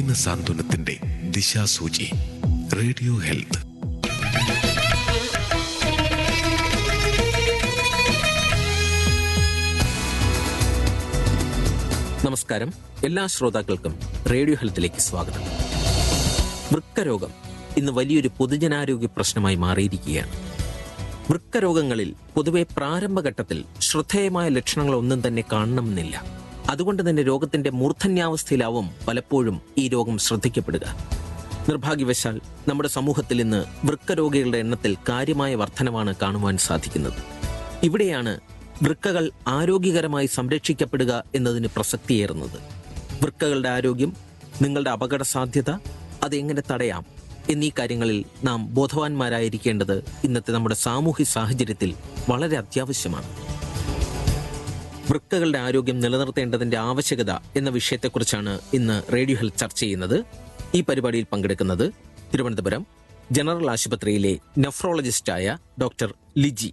ദീനസാന്ത്വനത്തിന്റെ ദിശാസൂചി radio health നമസ്കാരം എല്ലാ ശ്രോതാക്കൾക്കും റേഡിയോ ഹെൽത്തിലേക്ക് സ്വാഗതം വൃക്കരോഗം ഇന്ന് വലിയൊരു പൊതുജനാരോഗ്യ പ്രശ്നമായി മാറിയിരിക്കുകയാണ് വൃക്കരോഗങ്ങളിൽ പൊതുവെ പ്രാരംഭഘട്ടത്തിൽ ശ്രദ്ധേയമായ ലക്ഷണങ്ങളൊന്നും തന്നെ കാണണമെന്നില്ല അതുകൊണ്ട് തന്നെ രോഗത്തിന്റെ മൂർധന്യാവസ്ഥയിലാവും പലപ്പോഴും ഈ രോഗം ശ്രദ്ധിക്കപ്പെടുക നിർഭാഗ്യവശാൽ നമ്മുടെ സമൂഹത്തിൽ ഇന്ന് വൃക്കരോഗികളുടെ എണ്ണത്തിൽ കാര്യമായ വർധനവാണ് കാണുവാൻ സാധിക്കുന്നത് ഇവിടെയാണ് വൃക്കകൾ ആരോഗ്യകരമായി സംരക്ഷിക്കപ്പെടുക എന്നതിന് പ്രസക്തിയേറുന്നത് വൃക്കകളുടെ ആരോഗ്യം നിങ്ങളുടെ അപകട സാധ്യത അതെങ്ങനെ തടയാം എന്നീ കാര്യങ്ങളിൽ നാം ബോധവാന്മാരായിരിക്കേണ്ടത് ഇന്നത്തെ നമ്മുടെ സാമൂഹ്യ സാഹചര്യത്തിൽ വളരെ അത്യാവശ്യമാണ് വൃക്കകളുടെ ആരോഗ്യം നിലനിർത്തേണ്ടതിന്റെ ആവശ്യകത എന്ന വിഷയത്തെക്കുറിച്ചാണ് ഇന്ന് റേഡിയോ ഹെൽത്ത് ചർച്ച ചെയ്യുന്നത് ഈ പരിപാടിയിൽ പങ്കെടുക്കുന്നത് തിരുവനന്തപുരം ജനറൽ ആശുപത്രിയിലെ നെഫ്രോളജിസ്റ്റായ ഡോക്ടർ ലിജി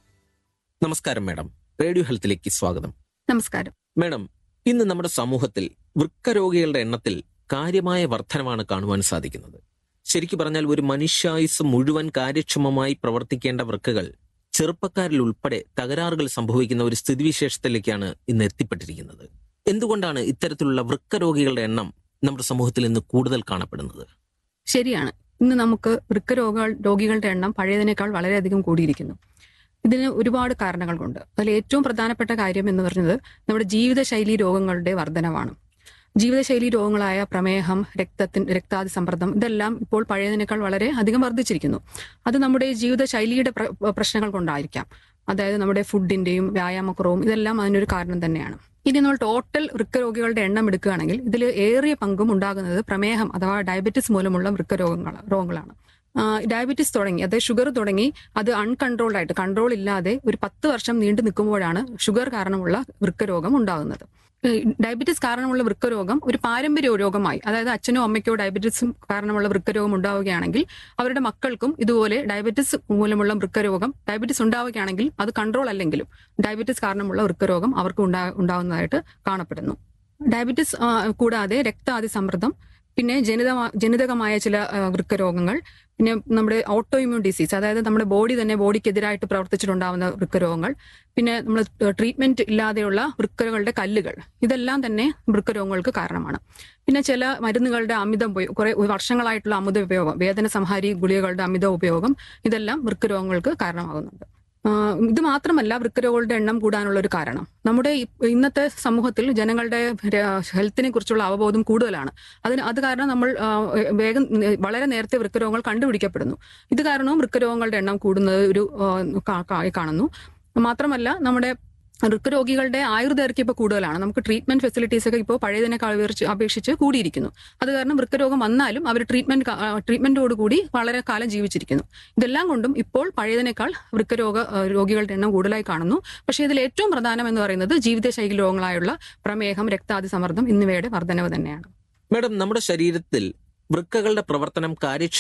നമസ്കാരം മാഡം റേഡിയോ ഹെൽത്തിലേക്ക് സ്വാഗതം നമസ്കാരം മാഡം ഇന്ന് നമ്മുടെ സമൂഹത്തിൽ വൃക്കരോഗികളുടെ എണ്ണത്തിൽ കാര്യമായ വർധനമാണ് കാണുവാൻ സാധിക്കുന്നത് ശരിക്കു പറഞ്ഞാൽ ഒരു മനുഷ്യായുസ് മുഴുവൻ കാര്യക്ഷമമായി പ്രവർത്തിക്കേണ്ട വൃക്കകൾ ചെറുപ്പക്കാരിൽ ഉൾപ്പെടെ തകരാറുകൾ സംഭവിക്കുന്ന ഒരു സ്ഥിതിവിശേഷത്തിലേക്കാണ് ഇന്ന് എത്തിപ്പെട്ടിരിക്കുന്നത് എന്തുകൊണ്ടാണ് ഇത്തരത്തിലുള്ള വൃക്കരോഗികളുടെ എണ്ണം നമ്മുടെ സമൂഹത്തിൽ ഇന്ന് കൂടുതൽ കാണപ്പെടുന്നത് ശരിയാണ് ഇന്ന് നമുക്ക് വൃക്കരോഗ രോഗികളുടെ എണ്ണം പഴയതിനേക്കാൾ വളരെയധികം കൂടിയിരിക്കുന്നു ഇതിന് ഒരുപാട് കാരണങ്ങളുണ്ട് അതിൽ ഏറ്റവും പ്രധാനപ്പെട്ട കാര്യം എന്ന് പറയുന്നത് നമ്മുടെ ജീവിതശൈലി രോഗങ്ങളുടെ വർധനവാണ് ജീവിതശൈലി രോഗങ്ങളായ പ്രമേഹം രക്തത്തിൻ രക്താതി സമ്മർദ്ദം ഇതെല്ലാം ഇപ്പോൾ പഴയതിനേക്കാൾ വളരെ അധികം വർദ്ധിച്ചിരിക്കുന്നു അത് നമ്മുടെ ജീവിതശൈലിയുടെ പ്ര- പ്രശ്നങ്ങൾ കൊണ്ടായിരിക്കാം അതായത് നമ്മുടെ ഫുഡിന്റെയും വ്യായാമക്കുറവും ഇതെല്ലാം അതിനൊരു കാരണം തന്നെയാണ് ഇനി നമ്മൾ ടോട്ടൽ വൃക്കരോഗികളുടെ എണ്ണം എടുക്കുകയാണെങ്കിൽ ഇതിൽ ഏറിയ പങ്കും ഉണ്ടാകുന്നത് പ്രമേഹം അഥവാ ഡയബറ്റിസ് മൂലമുള്ള വൃക്കരോഗങ്ങൾ രോഗങ്ങളാണ് ആ, ഡയബറ്റിസ് തുടങ്ങി അതായത് ഷുഗർ തുടങ്ങി അത് അൺകൺട്രോൾഡ് ആയിട്ട് കൺട്രോൾ ഇല്ലാതെ ഒരു പത്ത് വർഷം നീണ്ടു നിൽക്കുമ്പോഴാണ് ഷുഗർ കാരണമുള്ള വൃക്കരോഗം ഉണ്ടാകുന്നത് ഈ ഡയബറ്റിസ് കാരണമുള്ള വൃക്കരോഗം ഒരു പാരമ്പര്യ രോഗമായി അതായത് അച്ഛനോ അമ്മയ്ക്കോ ഡയബറ്റിസ് കാരണമുള്ള വൃക്കരോഗം ഉണ്ടാവുകയാണെങ്കിൽ അവരുടെ മക്കൾക്കും ഇതുപോലെ ഡയബറ്റിസ് മൂലമുള്ള വൃക്കരോഗം ഡയബറ്റിസ് ഉണ്ടാവുകയാണെങ്കിൽ അത് കൺട്രോൾ അല്ലെങ്കിലും ഡയബറ്റിസ് കാരണമുള്ള വൃക്കരോഗം അവർക്ക് ഉണ്ടാ ഉണ്ടാകുന്നതായിട്ട് കാണപ്പെടുന്നു ഡയബറ്റിസ് ആ, കൂടാതെ രക്താതി സമ്മർദ്ദം പിന്നെ ജനിത ജനിതകമായ ചില ആ, വൃക്കരോഗങ്ങൾ പിന്നെ നമ്മുടെ ഓട്ടോ ഇമ്മ്യൂൺ ഡിസീസ് അതായത് നമ്മുടെ ബോഡി തന്നെ ബോഡിക്കെതിരായിട്ട് പ്രവർത്തിച്ചിട്ടുണ്ടാവുന്ന വൃക്കരോഗങ്ങൾ പിന്നെ നമ്മൾ ട്രീറ്റ്മെന്റ് ഇല്ലാതെയുള്ള വൃക്കകളുടെ കല്ലുകൾ ഇതെല്ലാം തന്നെ വൃക്കരോഗങ്ങൾക്ക് കാരണമാണ് പിന്നെ ചില മരുന്നുകളുടെ അമിത ഉപയോഗം കുറെ വർഷങ്ങളായിട്ടുള്ള അമിത ഉപയോഗം വേദന സംഹാരി ഗുളികകളുടെ അമിത ഉപയോഗം ഇതെല്ലാം വൃക്കരോഗങ്ങൾക്ക് കാരണമാകുന്നുണ്ട് ആ, ഇത് മാത്രമല്ല വൃക്കരോഗങ്ങളുടെ എണ്ണം കൂടാനുള്ള ഒരു കാരണം നമ്മുടെ ഇ- ഇന്നത്തെ സമൂഹത്തിൽ ജനങ്ങളുടെ ര- ഹെൽത്തിനെ കുറിച്ചുള്ള അവബോധം കൂടുതലാണ് അതിന് അത് കാരണം നമ്മൾ ആ, വേഗം വളരെ നേരത്തെ വൃക്കരോഗങ്ങൾ കണ്ടുപിടിക്കപ്പെടുന്നു ഇത് കാരണവും വൃക്കരോഗങ്ങളുടെ എണ്ണം കൂടുന്നത് ഒരു ആ, കാ- കാ- കാണുന്നു മാത്രമല്ല നമ്മുടെ വൃക്കരോഗികളുടെ ആയുർദൈർഘ്യം ഇപ്പോൾ കൂടുതലാണ് നമുക്ക് ട്രീറ്റ്മെന്റ് ഫെസിലിറ്റീസ് ഒക്കെ ഇപ്പോൾ പഴയതിനേക്കാൾ അപേക്ഷിച്ച് അപേക്ഷിച്ച് കൂടിയിരിക്കുന്നു അത് കാരണം വൃക്കരോഗം വന്നാലും അവർ ട്രീറ്റ്മെന്റ് ട്രീറ്റ്മെന്റോട് കൂടി വളരെ കാലം ജീവിച്ചിരിക്കുന്നു ഇതെല്ലാം കൊണ്ടും ഇപ്പോൾ പഴയതിനേക്കാൾ വൃക്കരോഗ ആ, രോഗികളുടെ എണ്ണം കൂടുതലായി കാണുന്നു പക്ഷേ ഇതിൽ ഏറ്റവും പ്രധാനം എന്ന് പറയുന്നത് ജീവിതശൈലി രോഗങ്ങളായുള്ള പ്രമേഹം രക്താതി സമ്മർദ്ദം എന്നിവയുടെ വർധനവ് തന്നെയാണ് മാഡം നമ്മുടെ ശരീരത്തിൽ വൃക്കകളുടെ പ്രവർത്തനം കാര്യക്ഷമ